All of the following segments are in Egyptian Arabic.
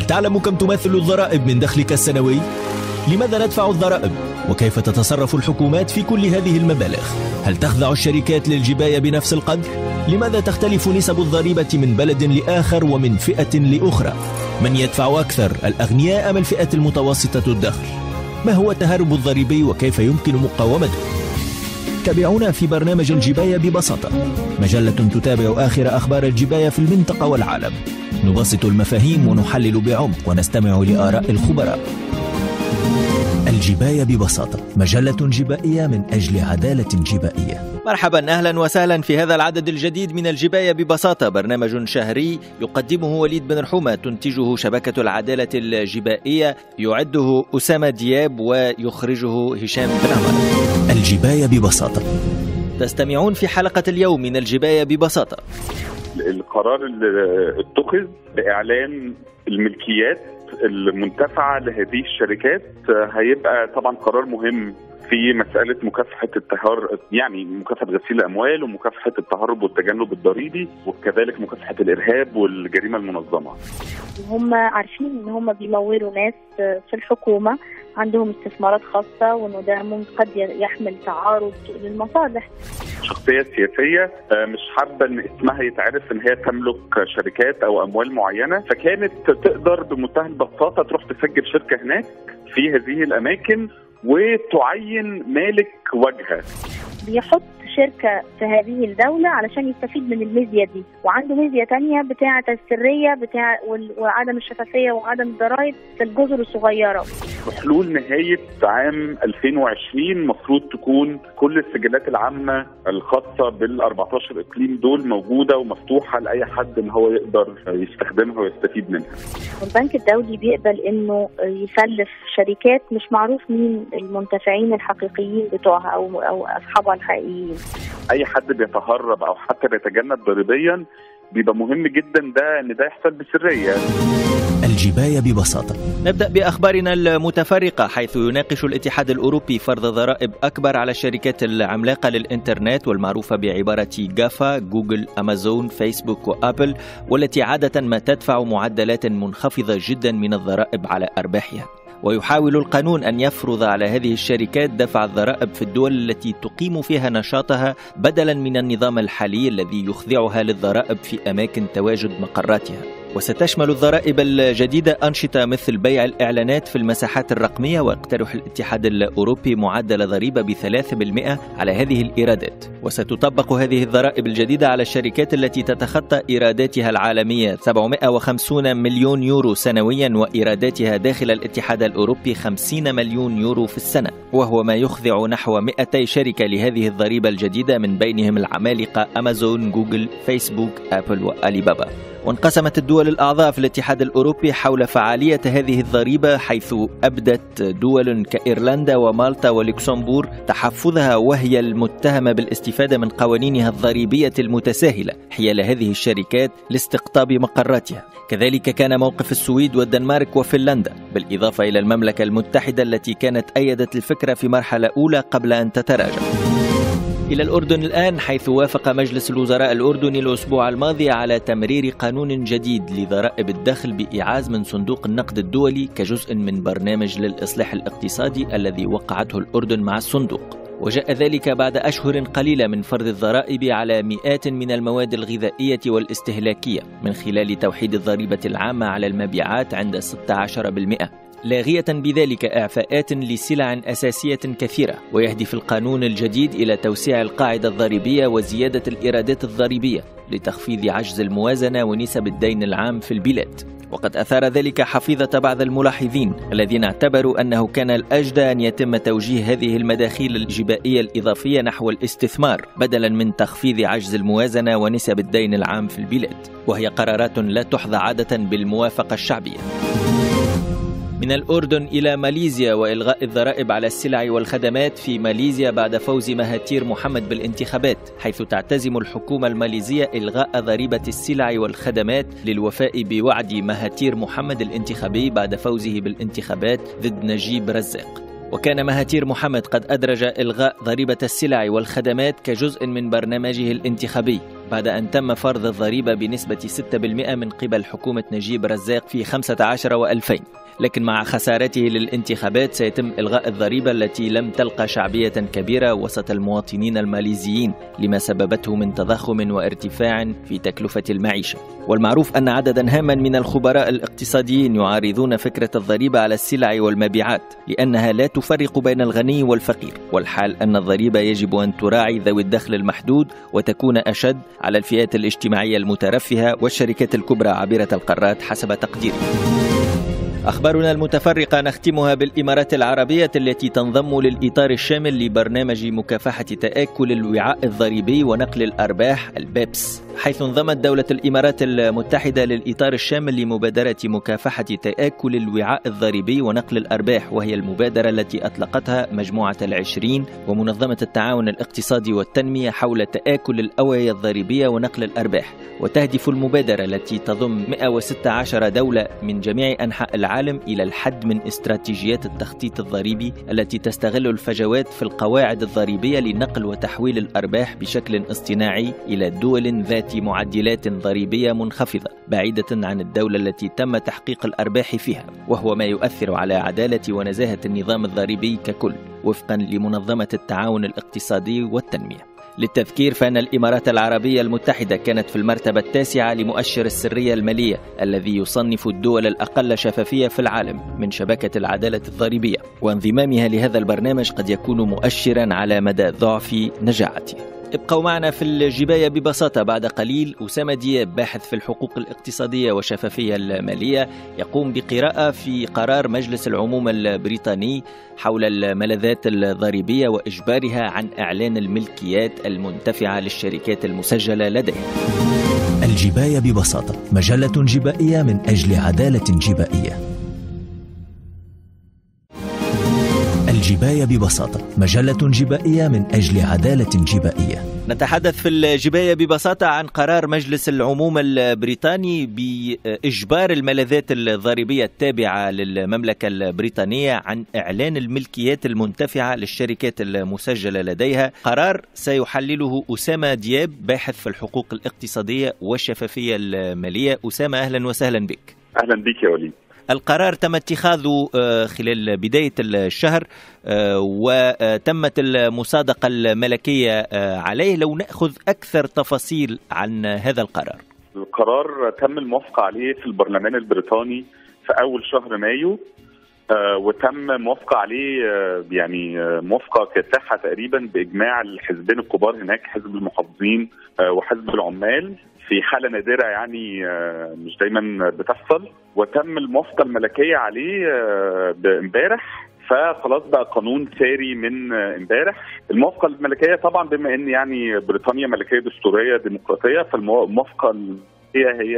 أتعلم كم تمثل الضرائب من دخلك السنوي؟ لماذا ندفع الضرائب؟ وكيف تتصرف الحكومات في كل هذه المبالغ؟ هل تخضع الشركات للجباية بنفس القدر؟ لماذا تختلف نسب الضريبة من بلد لآخر ومن فئة لأخرى؟ من يدفع أكثر الأغنياء أم الفئة المتوسطة الدخل؟ ما هو التهرب الضريبي وكيف يمكن مقاومته؟ تابعونا في برنامج الجباية ببساطة مجلة تتابع آخر أخبار الجباية في المنطقة والعالم نبسط المفاهيم ونحلل بعمق ونستمع لآراء الخبراء الجباية ببساطة مجلة جبائية من أجل عدالة جبائية مرحبا أهلا وسهلا في هذا العدد الجديد من الجباية ببساطة برنامج شهري يقدمه وليد بن رحومة تنتجه شبكة العدالة الجبائية يعده أسامة دياب ويخرجه هشام بن عمر الجباية ببساطة تستمعون في حلقة اليوم من الجباية ببساطة القرار اللي اتخذ بإعلان الملكيات المنتفعة لهذه الشركات هيبقى طبعا قرار مهم في مسألة مكافحة التهر يعني مكافحة غسيل الأموال ومكافحة التهرب والتجنب الضريبي وكذلك مكافحة الإرهاب والجريمة المنظمة هم عارفين ان هم بيمولوا ناس في الحكومه عندهم استثمارات خاصه وانه ده ممكن قد يحمل تعارض للمصالح شخصية سياسية مش حابة ان اسمها يتعرف ان هي تملك شركات او اموال معينة فكانت تقدر بمنتهى البساطة تروح تسجل شركة هناك في هذه الاماكن وتعين مالك وجهه بيحط شركة في هذه الدولة علشان يستفيد من الميزيا دي وعنده ميزيا تانية بتاعة السرية بتاع وعدم الشفافية وعدم الضرائب في الجزر الصغيرة بحلول نهاية عام 2020 مفروض تكون كل السجلات العامة الخاصة بال 14 إقليم دول موجودة ومفتوحة لأي حد إن هو يقدر يستخدمها ويستفيد منها والبنك الدولي بيقبل إنه يسلف شركات مش معروف مين المنتفعين الحقيقيين بتوعها أو أو أصحابها الحقيقيين اي حد بيتهرب او حتى بيتجنب ضريبيا بيبقى مهم جدا ده ان ده يحصل بسريه الجباية ببساطة نبدأ بأخبارنا المتفرقة حيث يناقش الاتحاد الأوروبي فرض ضرائب أكبر على الشركات العملاقة للإنترنت والمعروفة بعبارة جافا جوجل أمازون فيسبوك وأبل والتي عادة ما تدفع معدلات منخفضة جدا من الضرائب على أرباحها ويحاول القانون ان يفرض على هذه الشركات دفع الضرائب في الدول التي تقيم فيها نشاطها بدلا من النظام الحالي الذي يخضعها للضرائب في اماكن تواجد مقراتها وستشمل الضرائب الجديدة أنشطة مثل بيع الإعلانات في المساحات الرقمية ويقترح الاتحاد الأوروبي معدل ضريبة بثلاثة بالمئة على هذه الإيرادات وستطبق هذه الضرائب الجديدة على الشركات التي تتخطى إيراداتها العالمية 750 مليون يورو سنويا وإيراداتها داخل الاتحاد الأوروبي 50 مليون يورو في السنة وهو ما يخضع نحو 200 شركة لهذه الضريبة الجديدة من بينهم العمالقة أمازون جوجل فيسبوك أبل وألي بابا وانقسمت الدول الأعضاء في الاتحاد الأوروبي حول فعالية هذه الضريبة حيث أبدت دول كإيرلندا ومالطا ولوكسمبور تحفظها وهي المتهمة بالاستفادة من قوانينها الضريبية المتساهلة حيال هذه الشركات لاستقطاب مقراتها كذلك كان موقف السويد والدنمارك وفنلندا بالإضافة إلى المملكة المتحدة التي كانت أيدت الفكرة في مرحلة أولى قبل أن تتراجع إلى الأردن الآن حيث وافق مجلس الوزراء الأردني الأسبوع الماضي على تمرير قانون جديد لضرائب الدخل بإيعاز من صندوق النقد الدولي كجزء من برنامج للإصلاح الاقتصادي الذي وقعته الأردن مع الصندوق وجاء ذلك بعد أشهر قليلة من فرض الضرائب على مئات من المواد الغذائية والاستهلاكية من خلال توحيد الضريبة العامة على المبيعات عند 16% لاغية بذلك إعفاءات لسلع أساسية كثيرة ويهدف القانون الجديد إلى توسيع القاعدة الضريبية وزيادة الإيرادات الضريبية لتخفيض عجز الموازنة ونسب الدين العام في البلاد وقد أثار ذلك حفيظة بعض الملاحظين الذين اعتبروا أنه كان الأجدى أن يتم توجيه هذه المداخيل الجبائية الإضافية نحو الاستثمار بدلا من تخفيض عجز الموازنة ونسب الدين العام في البلاد وهي قرارات لا تحظى عادة بالموافقة الشعبية من الأردن إلى ماليزيا وإلغاء الضرائب على السلع والخدمات في ماليزيا بعد فوز مهاتير محمد بالانتخابات حيث تعتزم الحكومة الماليزية إلغاء ضريبة السلع والخدمات للوفاء بوعد مهاتير محمد الانتخابي بعد فوزه بالانتخابات ضد نجيب رزاق وكان مهاتير محمد قد أدرج إلغاء ضريبة السلع والخدمات كجزء من برنامجه الانتخابي بعد أن تم فرض الضريبة بنسبة 6% من قبل حكومة نجيب رزاق في 15 و2000 لكن مع خسارته للانتخابات سيتم إلغاء الضريبة التي لم تلقى شعبية كبيرة وسط المواطنين الماليزيين لما سببته من تضخم وارتفاع في تكلفة المعيشة والمعروف أن عددا هاما من الخبراء الاقتصاديين يعارضون فكرة الضريبة على السلع والمبيعات لأنها لا تفرق بين الغني والفقير والحال أن الضريبة يجب أن تراعي ذوي الدخل المحدود وتكون أشد على الفئات الاجتماعية المترفهة والشركات الكبرى عابرة القارات حسب تقديري أخبارنا المتفرقة نختمها بالإمارات العربية التي تنضم للإطار الشامل لبرنامج مكافحة تآكل الوعاء الضريبي ونقل الأرباح البيبس حيث انضمت دولة الإمارات المتحدة للإطار الشامل لمبادرة مكافحة تآكل الوعاء الضريبي ونقل الأرباح وهي المبادرة التي أطلقتها مجموعة العشرين ومنظمة التعاون الاقتصادي والتنمية حول تآكل الأوعية الضريبية ونقل الأرباح وتهدف المبادرة التي تضم 116 دولة من جميع أنحاء العالم إلى الحد من استراتيجيات التخطيط الضريبي التي تستغل الفجوات في القواعد الضريبية لنقل وتحويل الأرباح بشكل اصطناعي إلى دول ذات معدلات ضريبية منخفضة بعيدة عن الدولة التي تم تحقيق الأرباح فيها وهو ما يؤثر على عدالة ونزاهة النظام الضريبي ككل وفقا لمنظمة التعاون الاقتصادي والتنمية للتذكير فإن الإمارات العربية المتحدة كانت في المرتبة التاسعة لمؤشر السرية المالية الذي يصنف الدول الأقل شفافية في العالم من شبكة العدالة الضريبية وانضمامها لهذا البرنامج قد يكون مؤشرا على مدى ضعف نجاعته ابقوا معنا في الجباية ببساطة بعد قليل أسامة دياب باحث في الحقوق الاقتصادية والشفافية المالية يقوم بقراءة في قرار مجلس العموم البريطاني حول الملاذات الضريبية وإجبارها عن إعلان الملكيات المنتفعة للشركات المسجلة لديها الجباية ببساطة مجلة جبائية من أجل عدالة جبائية الجباية ببساطة مجلة جبائية من أجل عدالة جبائية نتحدث في الجباية ببساطة عن قرار مجلس العموم البريطاني بإجبار الملاذات الضريبية التابعة للمملكة البريطانية عن إعلان الملكيات المنتفعة للشركات المسجلة لديها قرار سيحلله أسامة دياب باحث في الحقوق الاقتصادية والشفافية المالية أسامة أهلا وسهلا بك أهلا بك يا وليد القرار تم اتخاذه آه، خلال بداية الشهر آه، وتمت المصادقة الملكية آه، عليه لو نأخذ أكثر تفاصيل عن هذا القرار القرار تم الموافقة عليه في البرلمان البريطاني في أول شهر مايو وتم موافقة عليه يعني موافقة كاسحة تقريبا بإجماع الحزبين الكبار هناك حزب المحافظين وحزب العمال في حالة نادرة يعني مش دايما بتحصل وتم الموافقه الملكيه عليه آه، امبارح فخلاص بقى قانون ساري من امبارح الموافقه الملكيه طبعا بما ان يعني بريطانيا ملكيه دستوريه ديمقراطيه فالموافقه هي هي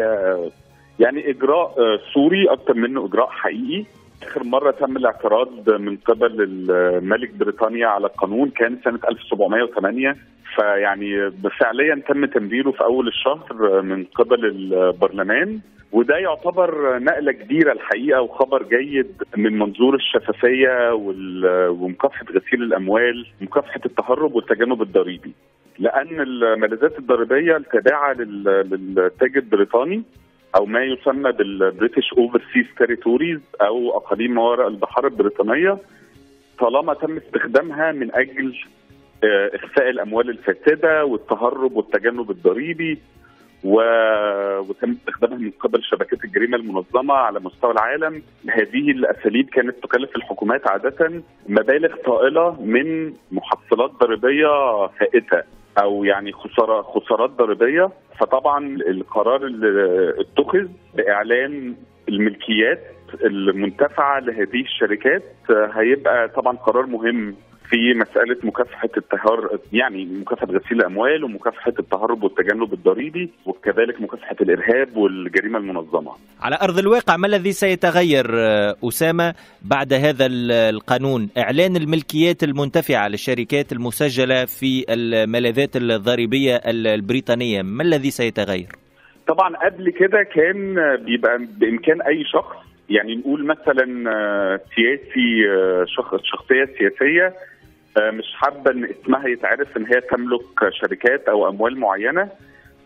يعني اجراء آه، سوري اكثر منه اجراء حقيقي اخر مره تم الاعتراض من قبل الملك بريطانيا على القانون كان سنه 1708 فيعني فعليا تم تنزيله في اول الشهر من قبل البرلمان وده يعتبر نقلة كبيرة الحقيقة وخبر جيد من منظور الشفافية ومكافحة غسيل الأموال ومكافحة التهرب والتجنب الضريبي لأن الملاذات الضريبية التابعة للتاج البريطاني أو ما يسمى بالبريتش أوفرسيز تيريتوريز أو أقاليم ما وراء البحار البريطانية طالما تم استخدامها من أجل آه، إخفاء الأموال الفاسدة والتهرب والتجنب الضريبي و... وتم استخدامها من قبل شبكات الجريمه المنظمه على مستوى العالم هذه الاساليب كانت تكلف الحكومات عاده مبالغ طائله من محصلات ضريبيه فائته او يعني خساره خسارات ضريبيه فطبعا القرار اللي اتخذ باعلان الملكيات المنتفعه لهذه الشركات هيبقى طبعا قرار مهم في مساله مكافحه التهر يعني مكافحه غسيل الاموال ومكافحه التهرب والتجنب الضريبي وكذلك مكافحه الارهاب والجريمه المنظمه. على ارض الواقع ما الذي سيتغير آه، اسامه بعد هذا القانون؟ اعلان الملكيات المنتفعه للشركات المسجله في الملاذات الضريبيه البريطانيه، ما الذي سيتغير؟ طبعا قبل كده كان بيبقى بامكان اي شخص يعني نقول مثلا آه، سياسي آه، شخص شخصيه سياسيه آه، مش حابه ان اسمها يتعرف ان هي تملك شركات او اموال معينه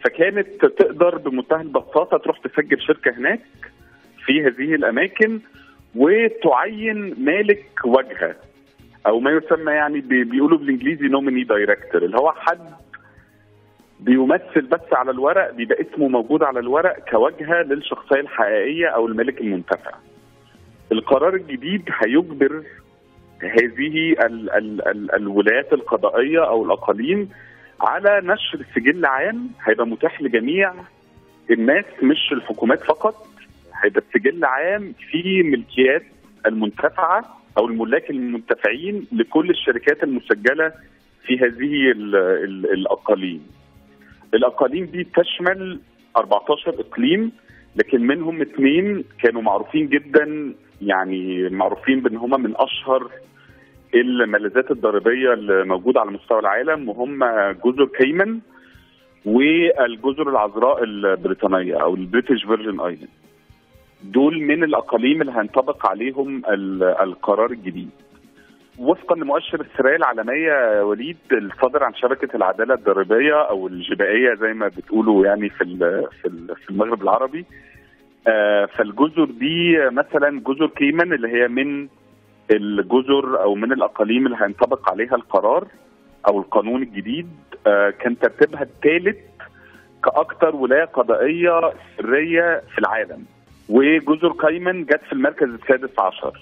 فكانت تقدر بمنتهى البساطه تروح تسجل شركه هناك في هذه الاماكن وتعين مالك واجهه او ما يسمى يعني بيقولوا بالانجليزي نوميني دايركتور اللي هو حد بيمثل بس على الورق بيبقى اسمه موجود على الورق كواجهه للشخصيه الحقيقيه او الملك المنتفع. القرار الجديد هيجبر هذه ال ال ال الولايات القضائيه او الاقاليم على نشر سجل عام هيبقى متاح لجميع الناس مش الحكومات فقط هيبقى السجل عام فيه ملكيات المنتفعه او الملاك المنتفعين لكل الشركات المسجله في هذه ال ال الاقاليم. الاقاليم دي تشمل 14 اقليم لكن منهم اثنين كانوا معروفين جدا يعني معروفين بان هم من اشهر الملاذات الضريبيه الموجوده على مستوى العالم وهم جزر كيمن والجزر العذراء البريطانيه او البريتش فيرجن ايلاند. دول من الاقاليم اللي هينطبق عليهم القرار الجديد. وفقا لمؤشر السرايه العالميه وليد الصادر عن شبكه العداله الضريبيه او الجبائيه زي ما بتقولوا يعني في في المغرب العربي فالجزر دي مثلا جزر كيمن اللي هي من الجزر او من الاقاليم اللي هينطبق عليها القرار او القانون الجديد كان ترتيبها الثالث كاكثر ولايه قضائيه سريه في العالم وجزر كايمن جت في المركز السادس عشر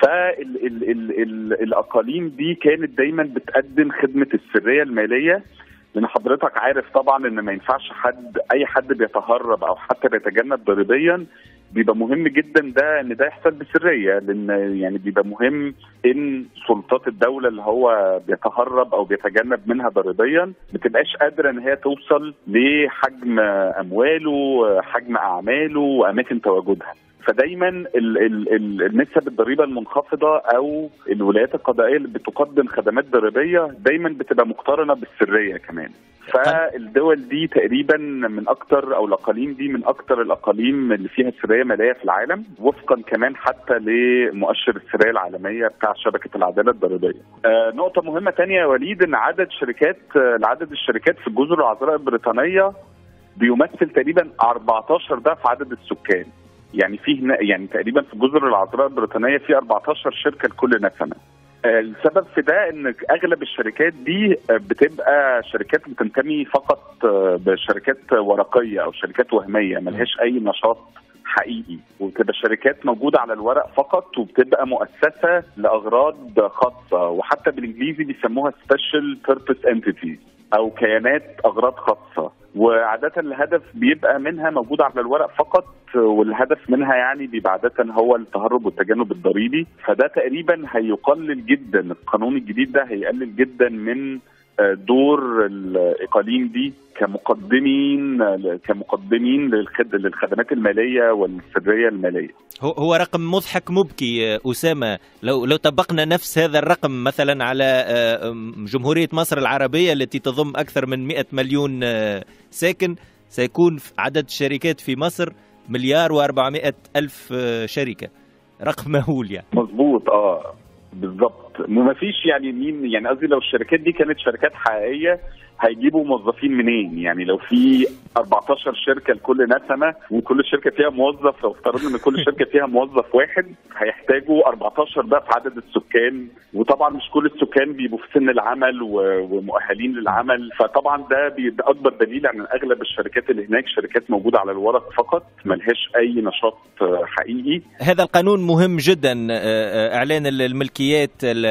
فالاقاليم دي كانت دايما بتقدم خدمه السريه الماليه لان حضرتك عارف طبعا ان ما ينفعش حد اي حد بيتهرب او حتى بيتجنب ضريبيا بيبقى مهم جدا ده ان ده يحصل بسريه لان يعني بيبقى مهم ان سلطات الدوله اللي هو بيتهرب او بيتجنب منها ضريبيا ما تبقاش قادره ان هي توصل لحجم امواله حجم اعماله واماكن تواجدها فدايما ال ال ال النسب الضريبه المنخفضه او الولايات القضائيه اللي بتقدم خدمات ضريبيه دايما بتبقى مقترنه بالسريه كمان فالدول دي تقريبا من اكتر او الاقاليم دي من اكتر الاقاليم اللي فيها سريه ماليه في العالم وفقا كمان حتى لمؤشر السريه العالميه بتاع شبكه العداله الضريبيه. آه نقطه مهمه ثانيه يا وليد ان عدد شركات آه عدد الشركات في الجزر العذراء البريطانيه بيمثل تقريبا 14 ضعف عدد السكان. يعني فيه يعني تقريبا في الجزر العذراء البريطانيه في 14 شركه لكل نسمه. السبب في ده ان اغلب الشركات دي بتبقى شركات بتنتمي فقط بشركات ورقيه او شركات وهميه ملهاش اي نشاط حقيقي وبتبقى شركات موجوده على الورق فقط وبتبقى مؤسسه لاغراض خاصه وحتى بالانجليزي بيسموها سبيشال بيربس انتيتي او كيانات اغراض خاصه وعادة الهدف بيبقى منها موجود على الورق فقط والهدف منها يعني بيبقى عادة هو التهرب والتجنب الضريبي فده تقريبا هيقلل جدا القانون الجديد ده هيقلل جدا من دور الاقاليم دي كمقدمين كمقدمين للخدمات الماليه والسريه الماليه. هو هو رقم مضحك مبكي اسامه لو لو طبقنا نفس هذا الرقم مثلا على جمهوريه مصر العربيه التي تضم اكثر من 100 مليون ساكن سيكون عدد الشركات في مصر مليار و400 الف شركه. رقم مهول يعني. مظبوط اه بالظبط ما فيش يعني مين يعني قصدي لو الشركات دي كانت شركات حقيقيه هيجيبوا موظفين منين يعني لو في 14 شركه لكل نسمه وكل شركه فيها موظف لو افترضنا ان كل شركه فيها موظف واحد هيحتاجوا 14 ضعف عدد السكان وطبعا مش كل السكان بيبقوا في سن العمل ومؤهلين للعمل فطبعا ده, ده اكبر دليل عن اغلب الشركات اللي هناك شركات موجوده على الورق فقط ملهاش اي نشاط حقيقي هذا القانون مهم جدا اعلان الملكيات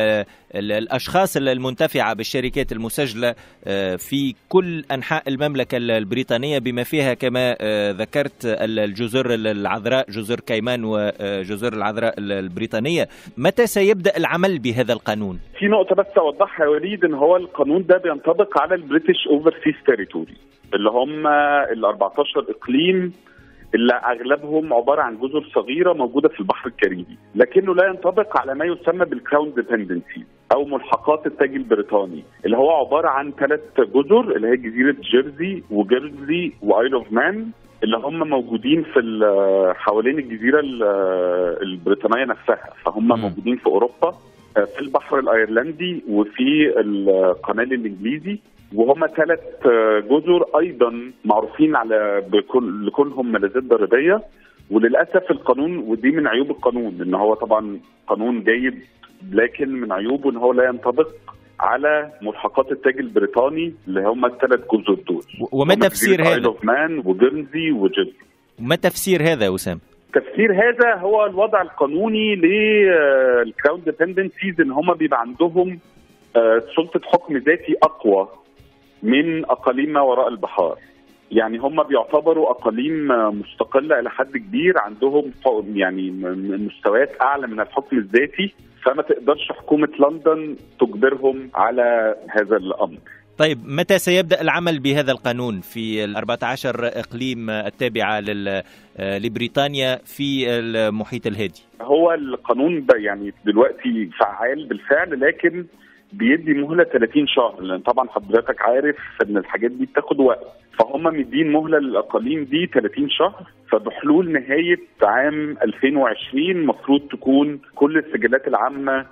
الاشخاص المنتفعه بالشركات المسجله في كل انحاء المملكه البريطانيه بما فيها كما ذكرت الجزر العذراء جزر كيمان وجزر العذراء البريطانيه متى سيبدا العمل بهذا القانون في نقطه بس اوضحها يا وليد ان هو القانون ده بينطبق على البريتش اوفرسيز تيريتوري اللي هم ال 14 اقليم اللي اغلبهم عباره عن جزر صغيره موجوده في البحر الكاريبي، لكنه لا ينطبق على ما يسمى بالكراون ديبندنسي او ملحقات التاج البريطاني، اللي هو عباره عن ثلاث جزر اللي هي جزيره جيرزي وجيرزي وايل اوف مان اللي هم موجودين في حوالين الجزيره البريطانيه نفسها، فهم م. موجودين في اوروبا في البحر الايرلندي وفي القناه الانجليزي وهم ثلاث جزر ايضا معروفين على بكل لكونهم ملاذات ضريبيه وللاسف القانون ودي من عيوب القانون ان هو طبعا قانون جيد لكن من عيوبه ان هو لا ينطبق على ملحقات التاج البريطاني اللي هم الثلاث جزر دول وما تفسير هذا؟ مان وجيرنزي وجيرنزي ما تفسير هذا يا اسامه؟ تفسير هذا هو الوضع القانوني للكراون ديبندنسيز ان هم بيبقى عندهم آه، سلطه حكم ذاتي اقوى من اقاليم ما وراء البحار يعني هم بيعتبروا اقاليم مستقله الى حد كبير عندهم يعني مستويات اعلى من الحكم الذاتي فما تقدرش حكومه لندن تجبرهم على هذا الامر طيب متى سيبدا العمل بهذا القانون في ال 14 اقليم التابعه لبريطانيا في المحيط الهادي؟ هو القانون ده يعني دلوقتي فعال بالفعل لكن بيدي مهله 30 شهر لان طبعا حضرتك عارف ان الحاجات دي بتاخد وقت فهم مدين مهله للاقاليم دي 30 شهر فبحلول نهايه عام 2020 المفروض تكون كل السجلات العامه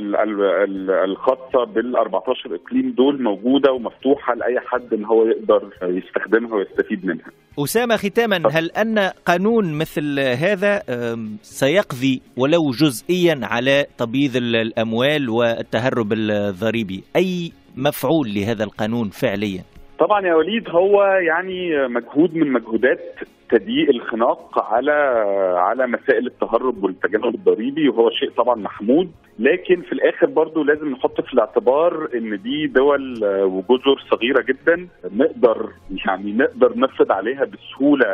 الخاصه بال 14 اقليم دول موجوده ومفتوحه لاي حد ان هو يقدر يستخدمها ويستفيد منها. اسامه ختاما هل ان قانون مثل هذا سيقضي ولو جزئيا على تبييض الاموال والتهرب الضريبي؟ اي مفعول لهذا القانون فعليا؟ طبعا يا وليد هو يعني مجهود من مجهودات تضييق الخناق على على مسائل التهرب والتجنب الضريبي وهو شيء طبعا محمود لكن في الاخر برضو لازم نحط في الاعتبار ان دي دول وجزر صغيره جدا نقدر يعني نقدر نفرض عليها بسهوله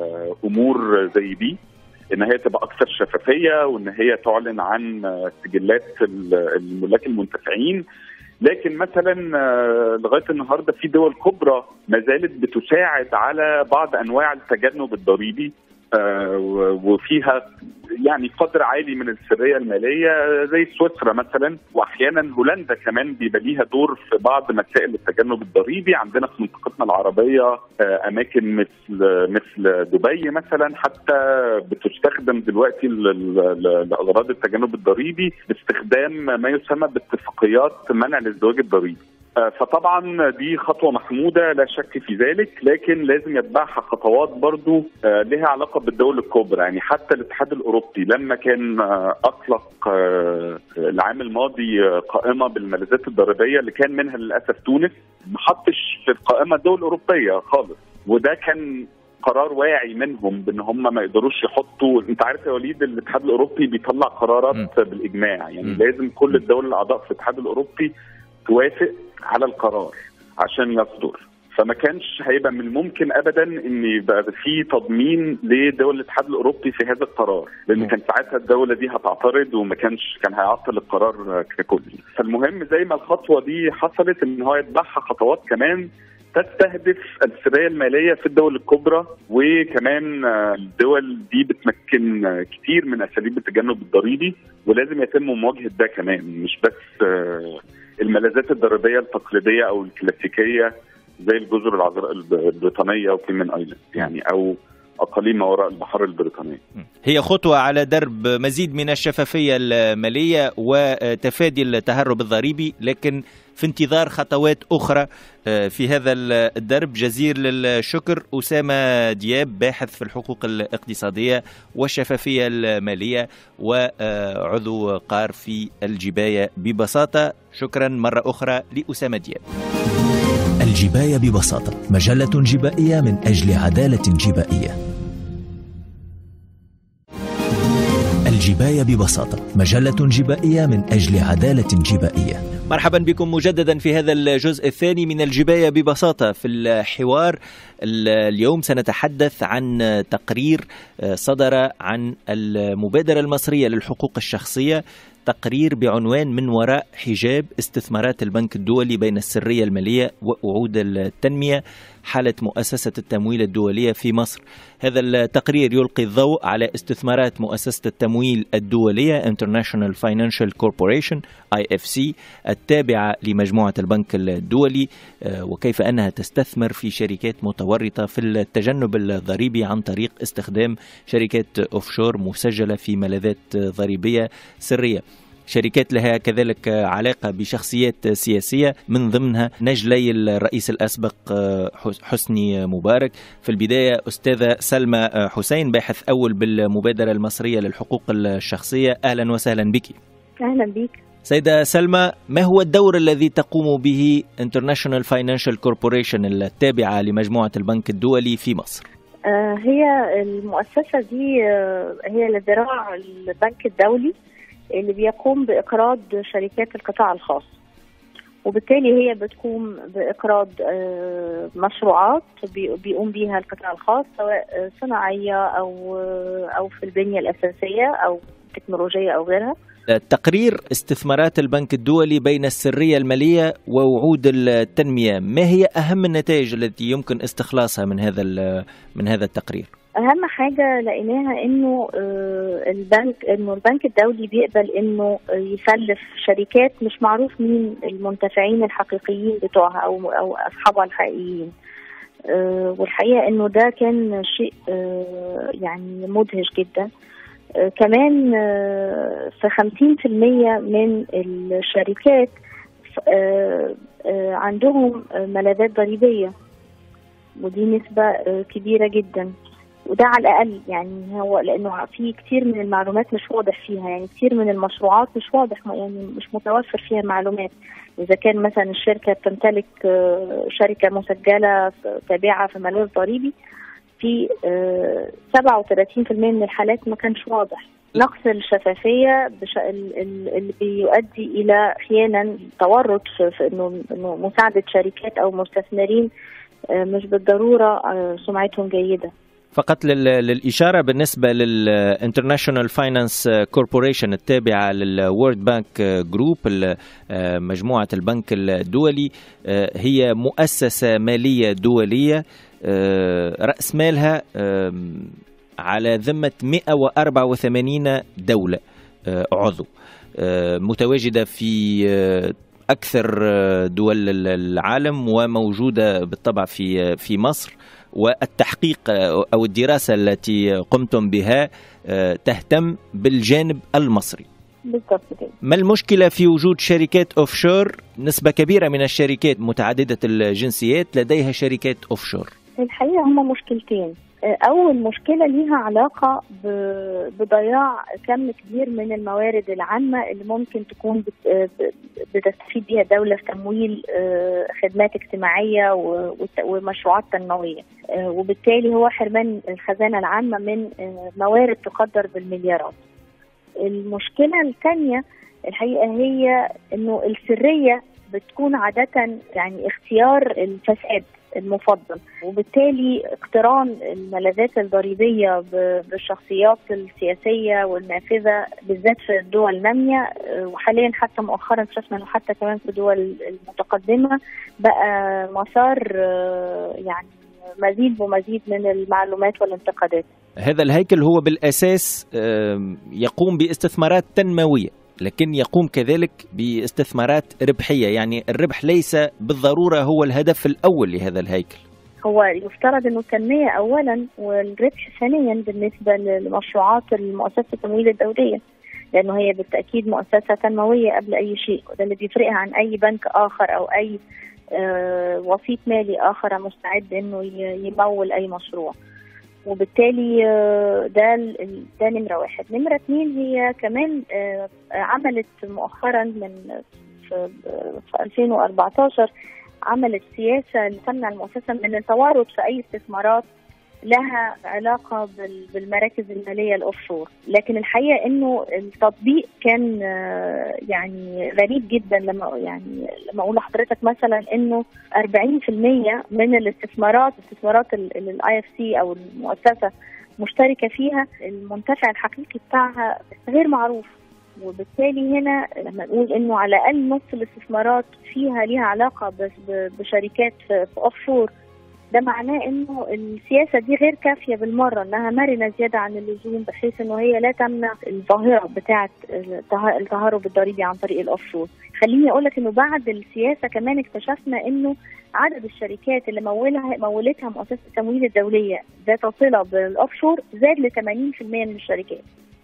امور زي دي ان هي تبقى اكثر شفافيه وان هي تعلن عن سجلات الملاك المنتفعين لكن مثلا آه، لغايه النهارده في دول كبرى ما زالت بتساعد على بعض انواع التجنب الضريبي آه، وفيها يعني قدر عالي من السريه الماليه زي سويسرا مثلا واحيانا هولندا كمان بيبقى ليها دور في بعض مسائل التجنب الضريبي عندنا في منطقتنا العربيه آه، اماكن مثل مثل دبي مثلا حتى بتستخدم دلوقتي لاغراض التجنب الضريبي باستخدام ما يسمى باتفاقيات منع الازدواج الضريبي آه، فطبعا دي خطوه محموده لا شك في ذلك لكن لازم يتبعها خطوات برضو آه، لها علاقه بالدول الكبرى يعني حتى الاتحاد الاوروبي لما كان آه، اطلق العام الماضي قائمه بالملاذات الضريبيه اللي كان منها للاسف تونس ما حطش في القائمه الدول الاوروبيه خالص وده كان قرار واعي منهم بان هم ما يقدروش يحطوا انت عارف يا وليد الاتحاد الاوروبي بيطلع قرارات م. بالاجماع يعني م. لازم كل الدول الاعضاء في الاتحاد الاوروبي توافق على القرار عشان يصدر فما كانش هيبقى من الممكن ابدا ان يبقى في تضمين لدول الاتحاد الاوروبي في هذا القرار لان كان ساعتها الدوله دي هتعترض وما كانش كان هيعطل القرار ككل فالمهم زي ما الخطوه دي حصلت ان هو يتبعها خطوات كمان تستهدف السريه الماليه في الدول الكبرى وكمان الدول دي بتمكن كتير من اساليب التجنب الضريبي ولازم يتم مواجهه ده كمان مش بس الملاذات الضريبيه التقليديه او الكلاسيكيه زي الجزر العذراء البريطانيه وكيمن ايلاند يعني او اقاليم ما وراء البحر البريطانيه. هي خطوه على درب مزيد من الشفافيه الماليه وتفادي التهرب الضريبي لكن في انتظار خطوات اخرى آه، في هذا الدرب جزير للشكر اسامه دياب باحث في الحقوق الاقتصاديه والشفافيه الماليه وعضو قار في الجبايه ببساطه شكرا مره اخرى لاسامه دياب. الجباية ببساطة مجلة جبائية من أجل عدالة جبائية الجباية ببساطة مجلة جبائية من أجل عدالة جبائية مرحبا بكم مجددا في هذا الجزء الثاني من الجباية ببساطة في الحوار اليوم سنتحدث عن تقرير صدر عن المبادرة المصرية للحقوق الشخصية تقرير بعنوان من وراء حجاب استثمارات البنك الدولي بين السرية المالية ووعود التنمية حالة مؤسسة التمويل الدولية في مصر هذا التقرير يلقي الضوء على استثمارات مؤسسة التمويل الدولية International Financial Corporation IFC التابعة لمجموعة البنك الدولي آه، وكيف أنها تستثمر في شركات متورطة في التجنب الضريبي عن طريق استخدام شركات أوفشور مسجلة في ملاذات ضريبية سرية شركات لها كذلك علاقة بشخصيات سياسية من ضمنها نجلي الرئيس الأسبق حسني مبارك في البداية أستاذة سلمى حسين باحث أول بالمبادرة المصرية للحقوق الشخصية أهلا وسهلا بك أهلا بك سيدة سلمى ما هو الدور الذي تقوم به International Financial Corporation التابعة لمجموعة البنك الدولي في مصر؟ آه، هي المؤسسة دي آه، هي لذراع البنك الدولي اللي بيقوم بإقراض شركات القطاع الخاص وبالتالي هي بتقوم بإقراض آه، مشروعات بيقوم بيها القطاع الخاص سواء صناعية أو أو في البنية الأساسية أو تكنولوجية أو غيرها تقرير استثمارات البنك الدولي بين السرية المالية ووعود التنمية ما هي أهم النتائج التي يمكن استخلاصها من هذا من هذا التقرير؟ اهم حاجه لقيناها انه البنك انه البنك الدولي بيقبل انه يسلف شركات مش معروف مين المنتفعين الحقيقيين بتوعها او او اصحابها الحقيقيين والحقيقه انه ده كان شيء يعني مدهش جدا كمان في 50% من الشركات عندهم ملاذات ضريبية ودي نسبة كبيرة جدا وده على الأقل يعني هو لأنه في كتير من المعلومات مش واضح فيها يعني كتير من المشروعات مش واضح يعني مش متوفر فيها معلومات إذا كان مثلا الشركة بتمتلك شركة مسجلة تابعة في ملاذ ضريبي في 37% من الحالات ما كانش واضح نقص الشفافية اللي بيؤدي إلى أحيانا تورط في إنه إنه مساعدة شركات أو مستثمرين مش بالضرورة سمعتهم جيدة فقط للإشارة بالنسبة للانترناشونال فاينانس كوربوريشن التابعة للورد بانك جروب مجموعة البنك الدولي هي مؤسسة مالية دولية رأس مالها على ذمة 184 دولة عضو متواجدة في أكثر دول العالم وموجودة بالطبع في في مصر والتحقيق أو الدراسة التي قمتم بها تهتم بالجانب المصري بالضبط كده ما المشكلة في وجود شركات اوفشور نسبة كبيرة من الشركات متعددة الجنسيات لديها شركات اوفشور الحقيقة هما مشكلتين أول مشكلة ليها علاقة بضياع كم كبير من الموارد العامة اللي ممكن تكون بتستفيد بها الدولة في تمويل خدمات اجتماعية ومشروعات تنموية وبالتالي هو حرمان الخزانة العامة من موارد تقدر بالمليارات المشكلة الثانية الحقيقة هي انه السرية بتكون عادة يعني اختيار الفساد المفضل وبالتالي اقتران الملاذات الضريبية بالشخصيات السياسية والنافذة بالذات في الدول النامية وحاليا حتى مؤخرا اكتشفنا انه حتى كمان في الدول المتقدمة بقى مسار يعني مزيد ومزيد من المعلومات والانتقادات هذا الهيكل هو بالأساس يقوم باستثمارات تنموية لكن يقوم كذلك باستثمارات ربحية يعني الربح ليس بالضرورة هو الهدف الأول لهذا الهيكل هو يفترض انه التنمية اولا والربح ثانيا بالنسبة لمشروعات المؤسسة التمويل الدولية لانه هي بالتاكيد مؤسسة تنموية قبل اي شيء وده اللي بيفرقها عن اي بنك اخر او اي آه وسيط مالي اخر مستعد انه يمول اي مشروع وبالتالي ده ده نمره واحد، نمره اثنين هي كمان عملت مؤخرا من في 2014 عملت سياسه لتمنع المؤسسه من التورط في اي استثمارات لها علاقة بالمراكز المالية الأوفشور لكن الحقيقة أنه التطبيق كان يعني غريب جدا لما يعني لما أقول لحضرتك مثلا أنه 40% من الاستثمارات استثمارات الاي اف سي أو المؤسسة مشتركة فيها المنتفع الحقيقي بتاعها غير معروف وبالتالي هنا لما نقول انه على الاقل نص الاستثمارات فيها ليها علاقه بشركات في اوفشور ده معناه انه السياسه دي غير كافيه بالمره انها مرنه زياده عن اللزوم بحيث انه هي لا تمنع الظاهره بتاعه التهرب الضريبي عن طريق الاوفشور خليني اقول لك انه بعد السياسه كمان اكتشفنا انه عدد الشركات اللي مولها مولتها مؤسسه التمويل الدوليه ذات صله بالاوفشور زاد ل 80% من الشركات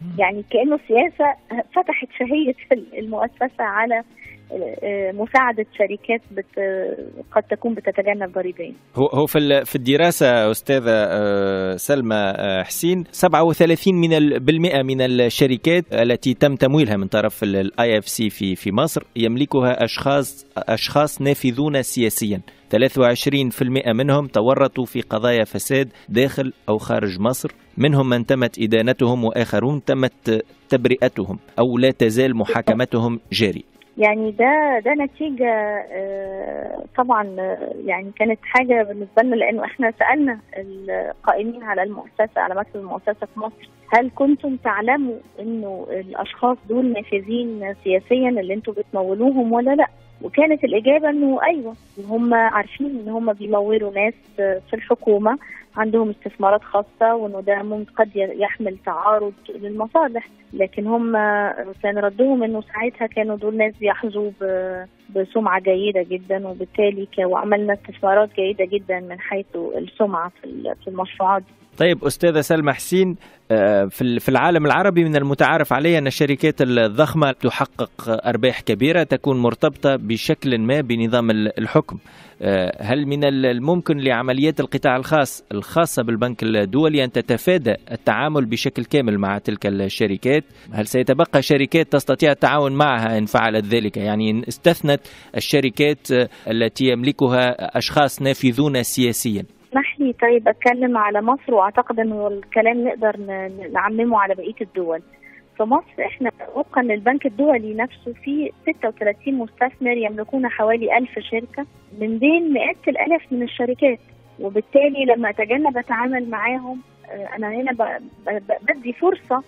يعني كانه السياسه فتحت شهيه المؤسسه على مساعده شركات بت قد تكون بتتجنب ضريبيا. هو هو في في الدراسه استاذه آه، سلمى آه، حسين 37 من بالمئه من الشركات التي تم تمويلها من طرف الاي اف سي في في مصر يملكها اشخاص اشخاص نافذون سياسيا 23% منهم تورطوا في قضايا فساد داخل او خارج مصر منهم من تمت ادانتهم واخرون تمت تبرئتهم او لا تزال محاكمتهم جاري يعني ده ده نتيجه آه، طبعا يعني كانت حاجه بالنسبه لنا لانه احنا سالنا القائمين على المؤسسه على مكتب المؤسسه في مصر هل كنتم تعلموا انه الاشخاص دول نافذين سياسيا اللي انتم بتمولوهم ولا لا؟ وكانت الاجابه انه ايوه هم عارفين ان هم بيمولوا ناس في الحكومه عندهم استثمارات خاصه وانه ده ممكن قد يحمل تعارض للمصالح لكن هم كان ردهم انه ساعتها كانوا دول ناس بيحظوا بسمعه جيده جدا وبالتالي وعملنا استثمارات جيده جدا من حيث السمعه في المشروعات دي. طيب استاذه سلمى حسين آه، في العالم العربي من المتعارف عليه ان الشركات الضخمه تحقق ارباح كبيره تكون مرتبطه بشكل ما بنظام الحكم آه، هل من الممكن لعمليات القطاع الخاص الخاصه بالبنك الدولي ان تتفادى التعامل بشكل كامل مع تلك الشركات هل سيتبقى شركات تستطيع التعاون معها ان فعلت ذلك يعني إن استثنت الشركات التي يملكها اشخاص نافذون سياسيا اسمح لي طيب اتكلم على مصر واعتقد انه الكلام نقدر نعممه على بقيه الدول. في مصر احنا وفقا للبنك الدولي نفسه في 36 مستثمر يملكون حوالي 1000 شركه من بين مئات الالاف من الشركات وبالتالي لما اتجنب اتعامل معاهم آه، انا هنا بدي فرصه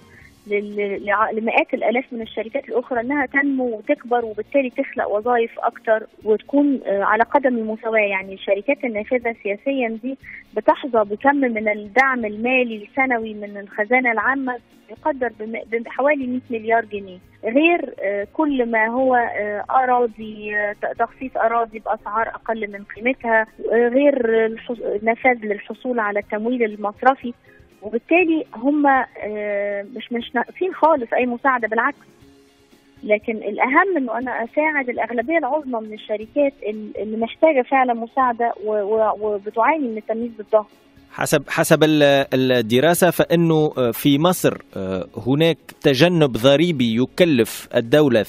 لمئات الالاف من الشركات الاخرى انها تنمو وتكبر وبالتالي تخلق وظائف اكثر وتكون آه، على قدم المساواه يعني الشركات النافذه سياسيا دي بتحظى بكم من الدعم المالي السنوي من الخزانه العامه يقدر بحوالي 100 مليار جنيه غير آه، كل ما هو آه، اراضي تخصيص اراضي باسعار اقل من قيمتها غير نفاذ للحصول على التمويل المصرفي وبالتالي هم آه، مش مش ناقصين خالص اي مساعده بالعكس لكن الاهم انه انا اساعد الاغلبيه العظمى من الشركات اللي محتاجه فعلا مساعده وبتعاني من التمييز بالظهر حسب حسب الدراسة فإنه آه، في مصر آه، هناك تجنب ضريبي يكلف الدولة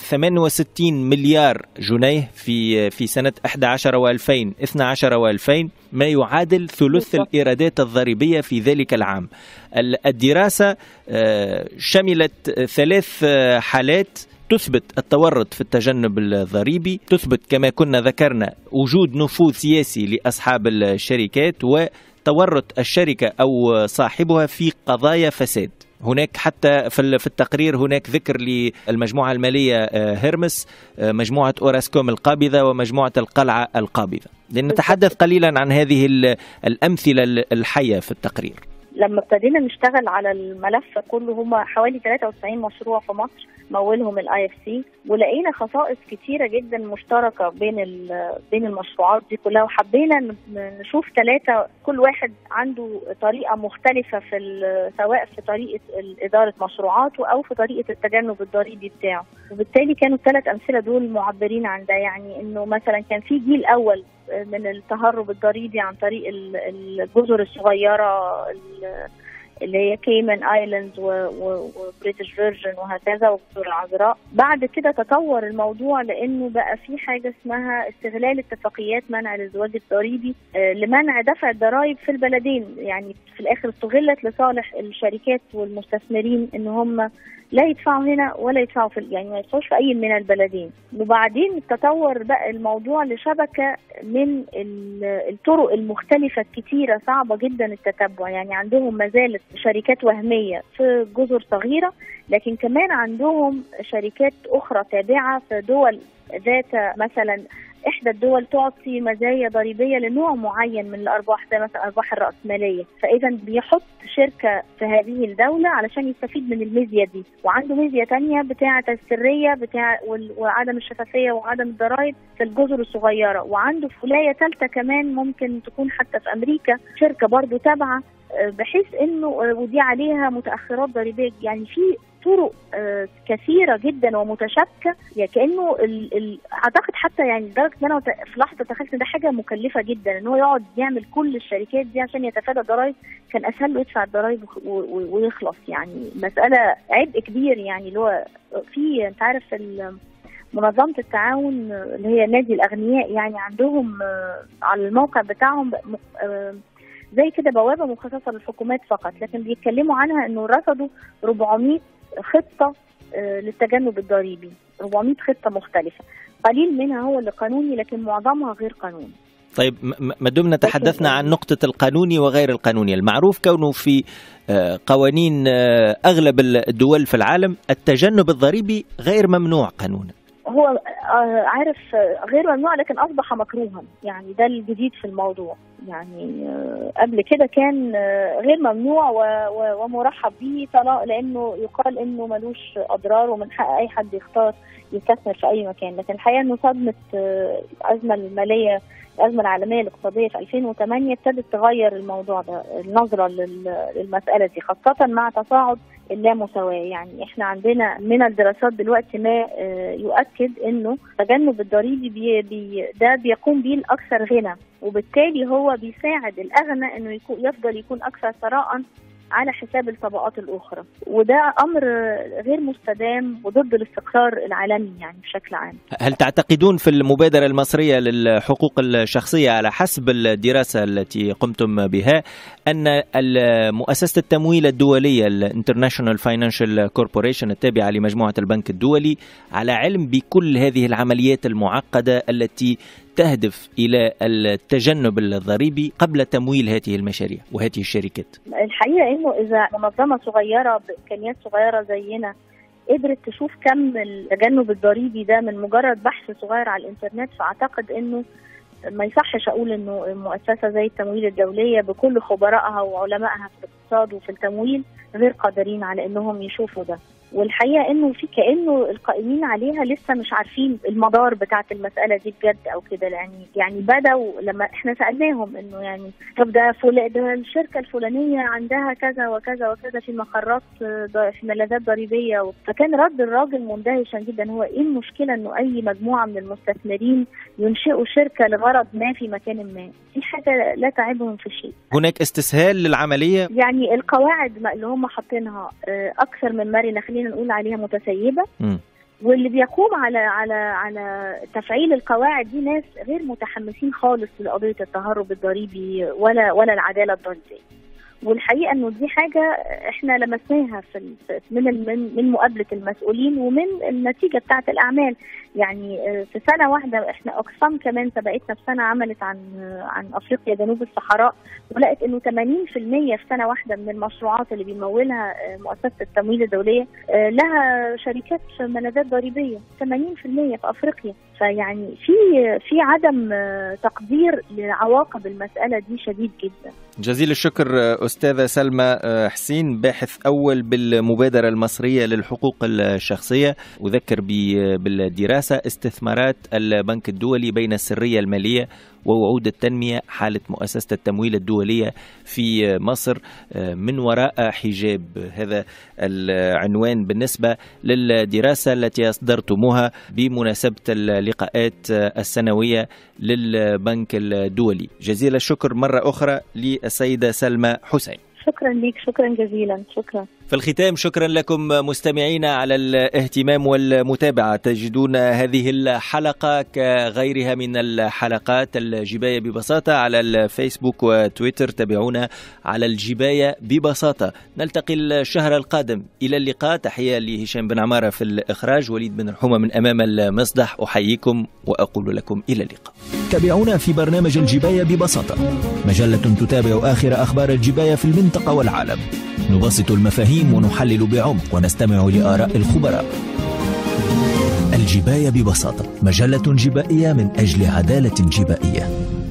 68 مليار جنيه في في سنة 11 و2000 12 و2000 ما يعادل ثلث الإيرادات الضريبية في ذلك العام الدراسة آه، شملت ثلاث حالات تثبت التورط في التجنب الضريبي تثبت كما كنا ذكرنا وجود نفوذ سياسي لأصحاب الشركات و تورط الشركة أو صاحبها في قضايا فساد هناك حتى في التقرير هناك ذكر للمجموعة المالية آه، هيرمس آه، مجموعة أوراسكوم القابضة ومجموعة القلعة القابضة لنتحدث قليلا عن هذه الأمثلة الحية في التقرير لما ابتدينا نشتغل على الملف كله هم حوالي 93 مشروع في مصر مولهم الاي اف سي ولقينا خصائص كتيره جدا مشتركه بين بين المشروعات دي كلها وحبينا نشوف ثلاثه كل واحد عنده طريقه مختلفه في سواء في طريقه اداره مشروعاته او في طريقه التجنب الضريبي بتاعه وبالتالي كانوا الثلاث امثله دول معبرين عن ده يعني انه مثلا كان في جيل اول من التهرب الضريبي عن طريق الجزر الصغيره اللي هي كيمان ايلاندز وبريتش فيرجن وهكذا والجزر العذراء بعد كده تطور الموضوع لانه بقى في حاجه اسمها استغلال اتفاقيات منع الازدواج الضريبي آه، لمنع دفع الضرائب في البلدين يعني في الاخر استغلت لصالح الشركات والمستثمرين ان هم لا يدفعوا هنا ولا يدفعوا في يعني ما يدفعوش في اي من البلدين وبعدين تطور بقى الموضوع لشبكه من الطرق المختلفه الكتيره صعبه جدا التتبع يعني عندهم ما زالت شركات وهميه في جزر صغيره لكن كمان عندهم شركات اخرى تابعه في دول ذات مثلا احدى الدول تعطي مزايا ضريبيه لنوع معين من الارباح زي مثلا ارباح الراسماليه فاذا بيحط شركه في هذه الدوله علشان يستفيد من الميزيا دي وعنده ميزيا تانية بتاعه السريه بتاع وعدم الشفافيه وعدم الضرائب في الجزر الصغيره وعنده في ولايه ثالثه كمان ممكن تكون حتى في امريكا شركه برضه تابعه بحيث انه ودي عليها متاخرات ضريبيه يعني في طرق كثيره جدا ومتشابكه يعني كانه ال ال اعتقد حتى يعني لدرجه ان انا في لحظه تخيلت ان ده حاجه مكلفه جدا ان هو يقعد يعمل كل الشركات دي عشان يتفادى ضرائب كان اسهل له يدفع الضرائب ويخلص يعني مساله عبء كبير يعني اللي هو في انت عارف منظمه التعاون اللي هي نادي الاغنياء يعني عندهم على الموقع بتاعهم زي كده بوابه مخصصه للحكومات فقط لكن بيتكلموا عنها انه رصدوا 400 خطه للتجنب الضريبي 400 خطه مختلفه قليل منها هو اللي قانوني لكن معظمها غير قانوني طيب ما دمنا تحدثنا عن نقطة القانوني وغير القانوني المعروف كونه في قوانين أغلب الدول في العالم التجنب الضريبي غير ممنوع قانونا هو عارف غير ممنوع لكن اصبح مكروها يعني ده الجديد في الموضوع يعني قبل كده كان غير ممنوع ومرحب به طلاق لانه يقال انه ملوش اضرار ومن حق اي حد يختار يستثمر في اي مكان لكن الحقيقه انه صدمه الازمه الماليه الازمه العالميه الاقتصاديه في 2008 ابتدت تغير الموضوع ده النظره للمساله دي خاصه مع تصاعد اللامساواه يعني احنا عندنا من الدراسات دلوقتي ما يؤكد انه التجنب الضريبي بي بي ده بيقوم به الاكثر غنى وبالتالي هو بيساعد الاغنى انه يكون يفضل يكون اكثر ثراء على حساب الطبقات الاخرى وده امر غير مستدام وضد الاستقرار العالمي يعني بشكل عام هل تعتقدون في المبادره المصريه للحقوق الشخصيه على حسب الدراسه التي قمتم بها ان مؤسسه التمويل الدوليه الانترناشونال فاينانشال كوربوريشن التابعه لمجموعه البنك الدولي على علم بكل هذه العمليات المعقده التي تهدف الى التجنب الضريبي قبل تمويل هذه المشاريع وهذه الشركات الحقيقه انه اذا منظمه صغيره بامكانيات صغيره زينا قدرت تشوف كم التجنب الضريبي ده من مجرد بحث صغير على الانترنت فاعتقد انه ما يصحش اقول انه مؤسسه زي التمويل الدوليه بكل خبرائها وعلمائها في الاقتصاد وفي التمويل غير قادرين على انهم يشوفوا ده والحقيقه انه في كانه القائمين عليها لسه مش عارفين المدار بتاعه المساله دي بجد او كده يعني يعني بداوا لما احنا سالناهم انه يعني طب ده فل... ده الشركه الفلانيه عندها كذا وكذا وكذا في مقرات في ملاذات ضريبيه فكان رد الراجل مندهشا جدا هو ايه المشكله انه اي مجموعه من المستثمرين ينشئوا شركه لغرض ما في مكان ما دي حاجه لا تعيبهم في شيء هناك استسهال للعمليه يعني القواعد اللي هم حاطينها اكثر من مرنه خلينا نقول عليها متسيبه م. واللي بيقوم على على على تفعيل القواعد دي ناس غير متحمسين خالص لقضيه التهرب الضريبي ولا ولا العداله الضريبيه والحقيقه انه دي حاجه احنا لمسناها في من من من مقابله المسؤولين ومن النتيجه بتاعه الاعمال يعني في سنه واحده احنا اقسام كمان سبقتنا في سنه عملت عن عن افريقيا جنوب الصحراء ولقت انه 80% في سنه واحده من المشروعات اللي بيمولها مؤسسه التمويل الدوليه لها شركات ملاذات ضريبيه 80% في افريقيا فيعني في في عدم تقدير لعواقب المساله دي شديد جدا جزيل الشكر أستاذة سلمى حسين باحث أول بالمبادرة المصرية للحقوق الشخصية أذكر بالدراسة استثمارات البنك الدولي بين السرية المالية ووعود التنمية حالة مؤسسة التمويل الدولية في مصر من وراء حجاب هذا العنوان بالنسبة للدراسة التي أصدرتموها بمناسبة اللقاءات السنوية للبنك الدولي جزيل الشكر مرة أخرى للسيدة سلمى حسين شكرا لك شكرا جزيلا شكرا في الختام شكرا لكم مستمعينا على الاهتمام والمتابعة تجدون هذه الحلقة كغيرها من الحلقات الجباية ببساطة على الفيسبوك وتويتر تابعونا على الجباية ببساطة نلتقي الشهر القادم إلى اللقاء تحية لهشام بن عمارة في الإخراج وليد بن رحومة من أمام المصدح أحييكم وأقول لكم إلى اللقاء تابعونا في برنامج الجباية ببساطة مجلة تتابع آخر أخبار الجباية في المنطقة والعالم نبسط المفاهيم ونحلل بعمق ونستمع لآراء الخبراء الجباية ببساطة مجلة جبائية من أجل عدالة جبائية